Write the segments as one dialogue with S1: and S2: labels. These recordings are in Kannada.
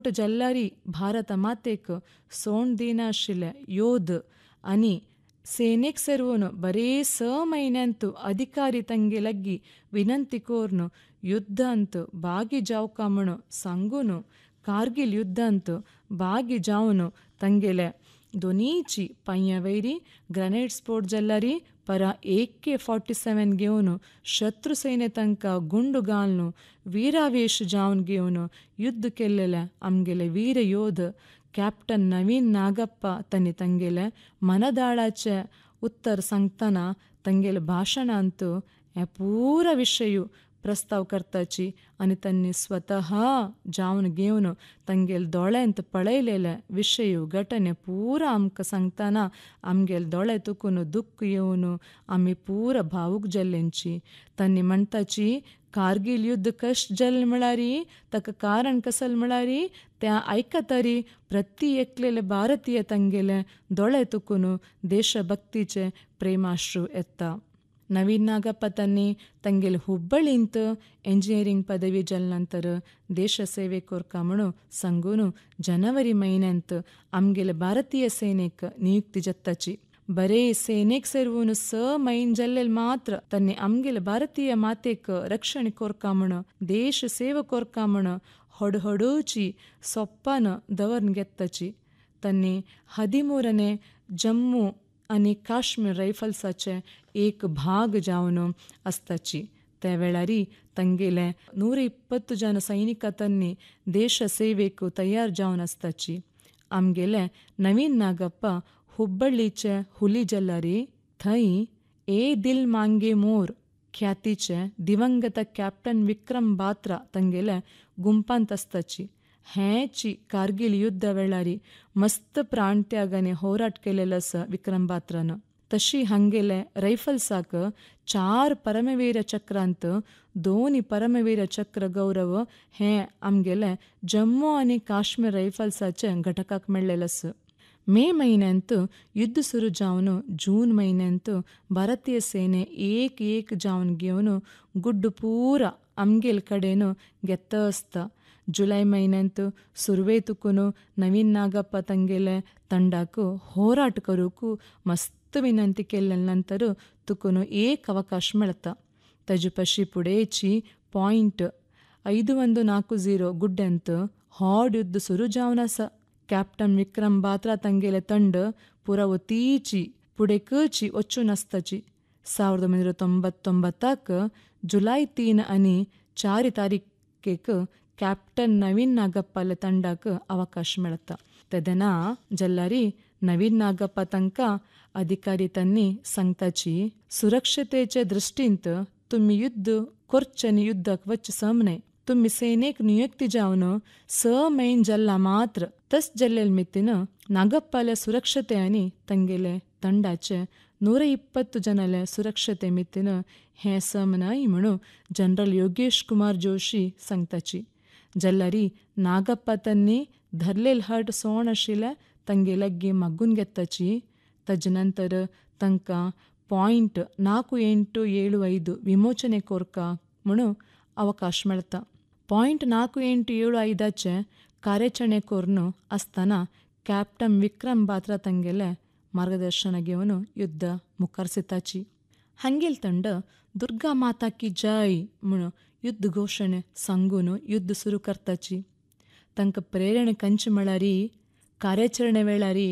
S1: जल्लारी भारत मातेक सोंड दिनाशिल्ले योध आनी सेनेक सेरवून बरे स म्हयन्यांत अधिकारी तांगे लग्गी विनंती कोरून युद्धांत भागी जावका म्हूण सांगून ಕಾರ್ಗಿಲ್ ಯುದ್ಧಾಂತ ಭಾಗಿ ಜಾವನು ತಂಗೆಲೆ ದೊನೀಚಿ ಪಯ್ಯ ವೈರಿ ಗ್ರನೇಡ್ ಸ್ಫೋಟ್ ಜಲ್ಲರಿ ಪರ ಏಕೆ ಫಾರ್ಟಿ ಸೆವೆನ್ ಗೆವನು ಶತ್ರು ಸೇನೆ ತನಕ ಗುಂಡು ಗಾಲ್ನು ವೀರಾವೇಶ ಜಾವನ್ ಗೆವನು ಯುದ್ಧ ಕೆಲ್ಲೆಲೆ ಅಮ್ಗೆಲೆ ವೀರ ಯೋಧ ಕ್ಯಾಪ್ಟನ್ ನವೀನ್ ನಾಗಪ್ಪ ತನ್ನಿ ತಂಗೆಲೆ ಮನದಾಳಾಚೆ ಉತ್ತರ ಸಂಗ್ತಾನ ತಂಗೆಲೆ ಭಾಷಣ ಅಂತೂ या पूर विशयू प्रस्ताव करताची आनी तांणी स्वता जावन घेवन तांगेले दोळ्यांत पळयलेले विशयू घटने पुरो आमकां सांगतना आमगेले दोळे तुकून दुख्ख येवन आमी पुर भावूक जाल्ल्यांची तांणी म्हणटाची कारगिल युद्ध कशें जाल्लें म्हळ्यारी ताका कारण कसल म्हळ्यारी तें आयकतरी प्रती एकलेले भारतीय तांगेले दोळे तुकून ದೇಶಭಕ್ತಿಚೆ ಪ್ರೇಮಾಶ್ರು ಎತ್ತ ನವೀನ್ ನಾಗಪ್ಪ ತನ್ನಿ ತಂಗೆಲ್ ಹುಬ್ಬಳ್ಳಿಂತ ಎಂಜಿನಿಯರಿಂಗ್ ಪದವಿ ಜಲ್ನಂತರ ದೇಶ ಸೇವೆ ಕೊರ್ಕ म्हणू सांगून ಜನವರಿ महिन्यांत आमगेले भारतीय सेनेक नियुक्ती जत्ताची बरे सेनेक सेरवून स म्हयन जाल्लेल मात्र तन्नी आमगेले ಭಾರತೀಯ ಮಾತೆಕ್ ರಕ್ಷಣೆ ಕೊರ್ಕ म्हण ದೇಶ ಸೇವೆ ಕೊರ್ಕ म्हण ಹೊಡಹೊಡೂಚಿ ಸೊಪ್ಪನ ದವರ್ನ್ ಗೆತ್ತची तन्नी ಹದಿಮೂರನೇ जम्मू आनी काश्मीर रायफल्साचे एक भाग जावन आसताची त्या वेळारी तांगेले नूर इಪ್ಪತ್ತು जन सैनिक तन्नी देश सेवेक तयार जावन आसताची आमगेले नवीन नागप्प हुब्बಳ್ಳಿचे ಹುಲಿ जल्लारी थंय ए दिल मांगे मोर ಖ್ಯಾತಿचे ದಿವಂಗತ ಕ್ಯಾಪ್ಟನ್ ವಿಕ್ರಮ್ ಬಾತ್ರಾ ತಂಗೆಲೆ ಗುಂಪಾಂತ್ आसताची हेंची कारगिल युद्ध वेळारी मस्त प्राणत्यागाने होराट केलेलो आसा विक्रम बात्रान तशी हांगेले रैफल्साक चार परमवीर चक्रांत दोन परमवीर चक्र गौरव हें आमगेले जम्मू आनी काश्मीर रैफल्साचे घटकाक मेळ्ळेले आसा मे म्हयन्यांत युद्ध सुरू जावन जून म्हयन्यांत भारतीय सेने एक एक जावन घेवन गुड्ड पुरा आमगेल कडेन घेत आसता जुलय म्हयन्यांत सुरवे तुकून नवीन नागप्प ತಂಗೆಲೆ ತಂಡಾक ಹೋರಾಟ करूक मस्त विनंती केल्ले नंतर तुकून एक ಅವಕಾಶ मेळता तेजे पशी फुडेंची पॉयंट ಐದು ಒಂದು ನಾಲ್ಕು ಝೀರೋ ಗುಡ್ಡೆಂತ ಹಾಡ್ ಯುದ್ಧ ಸುರು ಜಾವನ್ आसा ಕ್ಯಾಪ್ಟನ್ ವಿಕ್ರಮ್ ಬಾತ್ರಾ ತಂಗೆಲೆ ತಂಡ ಪುರ ಒತ್ತೀಚಿ ಪುಡೆಕಚಿ ಒಚ್ಚೂನ್ आसताची ಸಾವಿರದ ಒಂಬೈನೂರ ತೊಂಬತ್ತೊಂಬತ್ತಕ್ಕೆ ಜುಲೈ ತೀನ್ आनी चार तारीखेक कॅप्टन नवीन नागप्पाले ತಂಡಾक ಅವಕಾಶ मेळता तेदना जल्लारी नवीन नागप्प तांकां अधिकारी तन्नी सांगताची सुरक्षतेचे दृश्टींत तुमी युद्ध ಕೊರ್ಚನಿ ಯುದ್ಧಕ್ಕೆ ವಚ್ಚ ಸಮನೆ ತುಮ್ಮಿ ಸೇನೆಕ್ ನಿಯುಕ್ತಿ ಜಾವನು ಸ ಮೈನ್ ಜಲ್ಲ ಮಾತ್ರ ತಸ್ ಜಲ್ಲೆಲ್ ಮಿತ್ತಿನ ನಾಗಪ್ಪಾಲೆ ಸುರಕ್ಷತೆ ಅನಿ ತಂಗೆಲೆ ತಂಡಾಚೆ ನೂರ ಇಪ್ಪತ್ತು ಜನಲೆ ಸುರಕ್ಷತೆ ಮಿತ್ತಿನ ಹೇ ಸಮನಾಯಿ म्हणू जनरल योगेश कुमार जोशी सांगताची जल्लारी नागप्प तन्नी धरलेल हट सोण आशिल्ले ತಂಗೆ ಲಗ್ಗಿ ಮಗ್ಗುನ್ ಗೆತ್ತची ತಜ ನಂತರ तांकां ಪಾಯಿಂಟ್ ನಾಲ್ಕು ಎಂಟು ಏಳು ಐದು ವಿಮೋಚನೆ ಕೋರ್ಕ म्हणू ಅವಕಾಶ मेळता ಪಾಯಿಂಟ್ ನಾಲ್ಕು ಎಂಟು ಏಳು ಐದಾಚೆ ಕಾರ್ಯಾಚರಣೆ कोरून आसतना कॅप्टन विक्रम बात्रा ತಂಗೆಲೆ मार्गदर्शन घेवन युद्ध मुखार सिताची हांगेल ತಂಡ दुर्गा माता की जय म्हूण युद्ध घोशणे सांगून युद्ध सुरू करताची तांकां प्रेरणे कंचे म्हळ्यारी ಕಾರ್ಯಾಚರಣೆ ವೇಳಾರಿ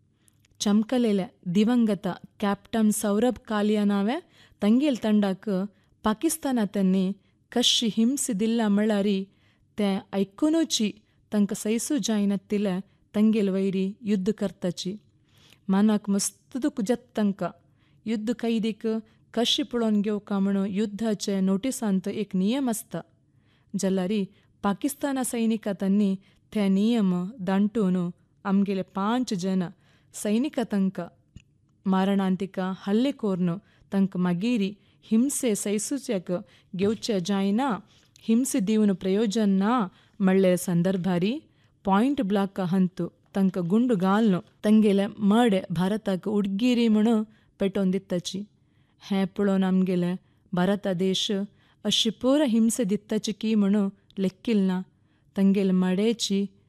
S1: ಚಮಕಲೆಲೆ ದಿವಂಗತ ಕ್ಯಾಪ್ಟನ್ ಸೌರಭ್ ಕಾಲಿಯಾ ನಾವೆ ತಂಗೇಲ್ ತಂಡಾಕ್ ಪಾಕಿಸ್ತಾನ ತನ್ನಿ ಕಶಿ ಹಿಂಸಿದಿಲ್ಲ ಮಳಾರಿ ते ऐकूनची तांकां सैसू जायनातिले ತಂಗೇಲ್ वैरी युद्ध करताची मनाक मस्त दूख जत तांकां युद्ध कैदीक कशी पळोवन घेवका म्हूण युद्धाचे नोटिसांत एक नियम आसता जल्लारी पाकिस्ताना सैनिकां तन्नी ते नियम दांटून आमगेले पांच जन ಸೈನಿಕ ತನಕ ಮಾರಣಾಂತಿಕ ಹಲ್ಲೆ ಕೋರ್ನು ತಂಕ ಮಗೀರಿ ಹಿಂಸೆ ಸೈಸುಚ್ಯಕ ಗೆವ್ಚ ಜಾಯ್ನ ಹಿಂಸೆ ದೀವನು ಪ್ರಯೋಜನ ಮಳ್ಳೆ ಸಂದರ್ಭಾರಿ ಪಾಯಿಂಟ್ ಬ್ಲಾಕ್ ಹಂತು ತಂಕ ಗುಂಡು ಗಾಲ್ನು ತಂಗೆಲೆ ಮಡೆ ಭಾರತಕ್ಕೆ ಉಡ್ಗಿರಿ म्हणू पेटोवन हें पळोवन आमगेले भारत देश अशी पुर हिंसे दित्ताची की म्हणू लेक्कील ना ತಂಗೆಲೆ मडेची